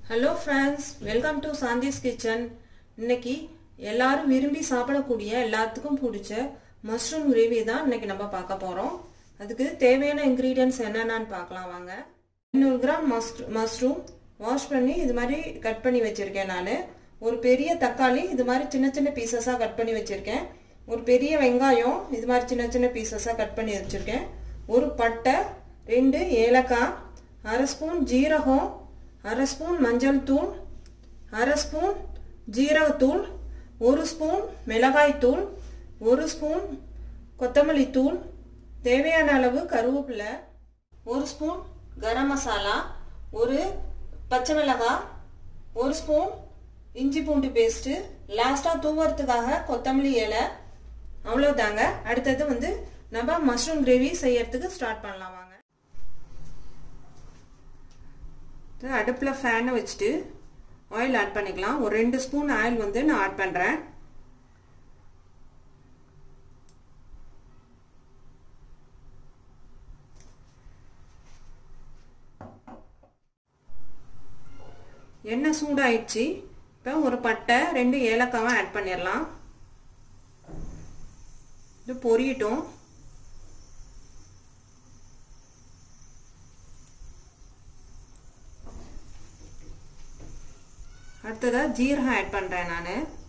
hello friends welcome to Shanthi's kitchen இன்னைக்கு எல்லாரும் விரும்பி சாப்பிடக்கூடிய எல்லாத்துக்கும் பிடிச்ச மஷ்ரூம் கிரேவி தான் இன்னைக்கு நம்ம பார்க்க போகிறோம் அதுக்கு தேவையான இன்க்ரீடியன்ஸ் என்னென்னு பார்க்கலாம் வாங்க ஐநூறு கிராம் மஷ்ரூம் வாஷ் பண்ணி இது மாதிரி கட் பண்ணி வச்சுருக்கேன் நான் ஒரு பெரிய தக்காளி இது மாதிரி சின்ன சின்ன பீசஸாக கட் பண்ணி வச்சுருக்கேன் ஒரு பெரிய வெங்காயம் இது மாதிரி சின்ன சின்ன பீசஸாக கட் பண்ணி வச்சுருக்கேன் ஒரு பட்டை ரெண்டு ஏலக்காய் அரை ஸ்பூன் ஜீரகம் அரை ஸ்பூன் மஞ்சள் தூள் அரை ஸ்பூன் ஜீரகத்தூள் ஒரு ஸ்பூன் மிளகாய் தூள் ஒரு ஸ்பூன் கொத்தமல்லி தூள் தேவையான அளவு கருவேப்பிலை ஒரு ஸ்பூன் கரம் மசாலா ஒரு பச்சை மிளகாய் ஒரு ஸ்பூன் இஞ்சி பூண்டு பேஸ்ட்டு லாஸ்ட்டாக தூவறதுக்காக கொத்தமல்லி இலை அவ்வளோதாங்க அடுத்தது வந்து நம்ம மஷ்ரூம் கிரேவி செய்யறதுக்கு ஸ்டார்ட் பண்ணலாம் வாங்க அடுப்பில் ஃபேனை வச்சுட்டு ஆயில் ஆட் பண்ணிக்கலாம் ஒரு ரெண்டு ஸ்பூன் ஆயில் வந்து நான் ஆட் பண்ணுறேன் எண்ணெய் சூடாயிடுச்சு இப்போ ஒரு பட்டை ரெண்டு ஏலக்காவை ஆட் பண்ணிடலாம் இது பொரியட்டும் அடுத்ததாக ஜீரகம் ஆட் பண்ணுறேன் நான்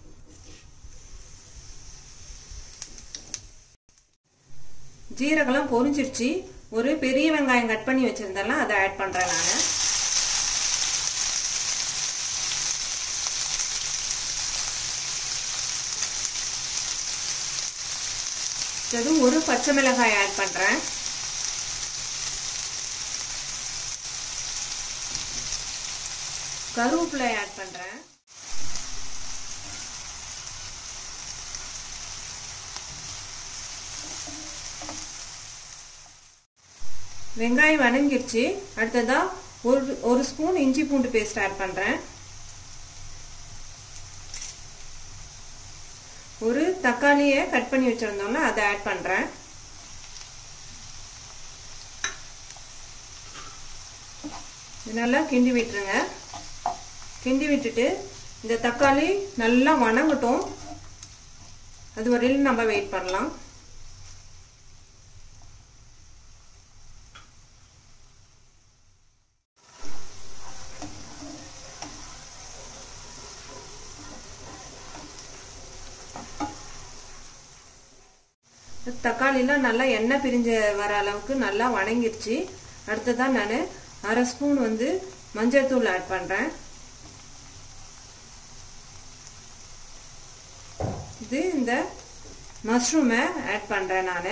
ஜீரகம்லாம் பொரிஞ்சிருச்சு ஒரு பெரிய வெங்காயம் கட் பண்ணி வச்சுருந்தேன்ல அதை ஆட் பண்ணுறேன் நான் இது ஒரு பச்சை மிளகாய் ஆட் பண்ணுறேன் கருவேப்பிலை ஆட் பண்ணுறேன் வெங்காயம் வணங்கிருச்சு அடுத்ததா ஒரு ஒரு ஸ்பூன் இஞ்சி பூண்டு பேஸ்ட் ஆட் பண்ணுறேன் ஒரு தக்காளியை கட் பண்ணி வச்சுருந்தோம்னா அதை ஆட் பண்ணுறேன் நல்லா கிண்டி விட்டுருங்க கிண்டி விட்டுட்டு இந்த தக்காளி நல்லா வணங்கட்டும் அது வரையிலும் நம்ம வெயிட் பண்ணலாம் தக்காளிலாம் நல்லா எண்ணெய் பிரிஞ்ச வர அளவுக்கு நல்லா வணங்கிருச்சு அடுத்ததான் நான் அரை ஸ்பூன் வந்து மஞ்சள் தூள் ஆட் பண்ணுறேன் இது இந்த மஷ்ரூமை ஆட் பண்ணுறேன் நான்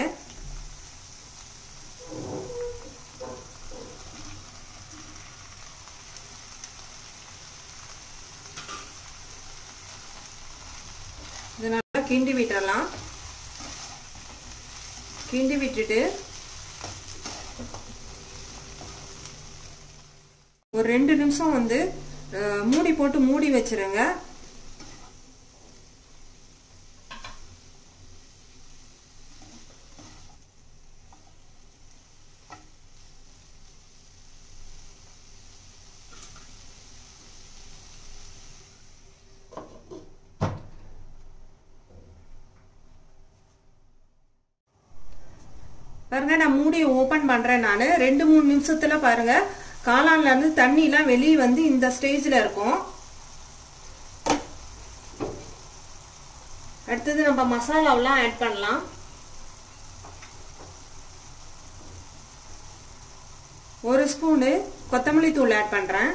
இது நல்லா கிண்டி விட்டுறலாம் கிண்டி விட்டுட்டு ஒரு ரெண்டு நிமிஷம் வந்து மூடி போட்டு மூடி வச்சிருங்க பாருங்க நான் மூடியை ஓபன் பண்றேன் நான் ரெண்டு மூணு நிமிஷத்துல பாருங்க காளான்ல இருந்து தண்ணி எல்லாம் வெளியே வந்து இந்த ஸ்டேஜ்ல இருக்கும் அடுத்தது நம்ம மசாலாவெல்லாம் ஆட் பண்ணலாம் ஒரு ஸ்பூனு கொத்தமல்லி தூள் ஆட் பண்றேன்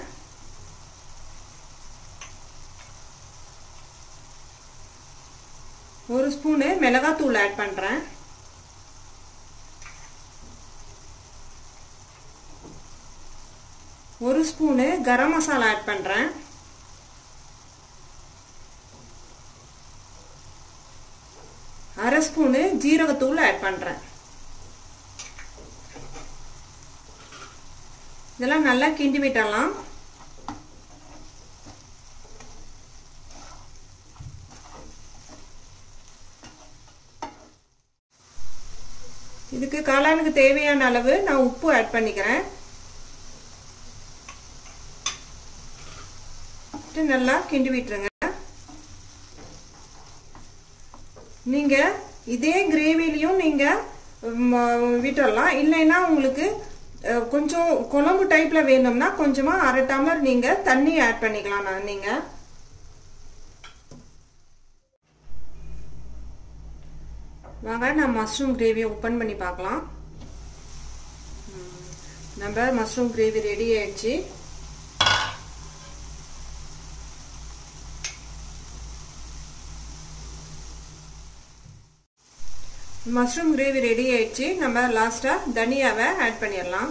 ஒரு ஸ்பூனு மிளகாத்தூள் ஆட் பண்றேன் ஒரு ஸ்பூனு கரம் மசாலா ஆட் பண்ணுறேன் அரை ஸ்பூனு ஜீரகத்தூள் ஆட் பண்ணுறேன் இதெல்லாம் நல்லா கிண்டி விட்டலாம் இதுக்கு காளானுக்கு தேவையான அளவு நான் உப்பு ஆட் பண்ணிக்கிறேன் வச்சுட்டு நல்லா கிண்டி விட்டுருங்க நீங்கள் இதே கிரேவிலையும் நீங்கள் விட்டுறலாம் இல்லைன்னா உங்களுக்கு கொஞ்சம் குழம்பு டைப்பில் வேணும்னா கொஞ்சமாக அரை டம்ளர் நீங்கள் தண்ணி ஆட் பண்ணிக்கலாம் நான் நீங்கள் வாங்க நான் மஷ்ரூம் கிரேவியை ஓப்பன் பண்ணி பார்க்கலாம் நம்ம மஷ்ரூம் கிரேவி ரெடி ஆயிடுச்சு மஷ்ரூம் கிரேவி ரெடி ஆயிடுச்சு நம்ம லாஸ்ட்டாக தனியாவை ஆட் பண்ணிடலாம்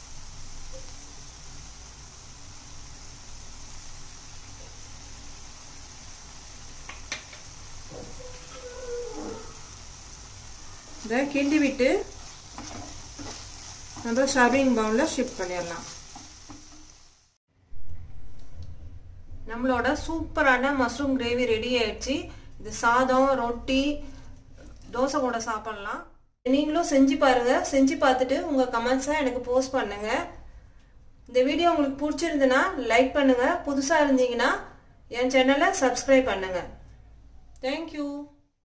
இதை கிண்டி விட்டு நம்ம சர்விங் பவுலில் ஷிஃப்ட் பண்ணிடலாம் நம்மளோட சூப்பரான மஷ்ரூம் கிரேவி ரெடி ஆயிடுச்சு இது சாதம் ரொட்டி தோசை கூட சாப்பிட்லாம் நீங்களும் செஞ்சு பாருங்க செஞ்சு பார்த்துட்டு உங்கள் கமெண்ட்ஸை எனக்கு போஸ்ட் பண்ணுங்க இந்த வீடியோ உங்களுக்கு பிடிச்சிருந்துன்னா லைக் பண்ணுங்க புதுசாக இருந்தீங்கன்னா என் சேனலை சப்ஸ்கிரைப் பண்ணுங்க தேங்க்யூ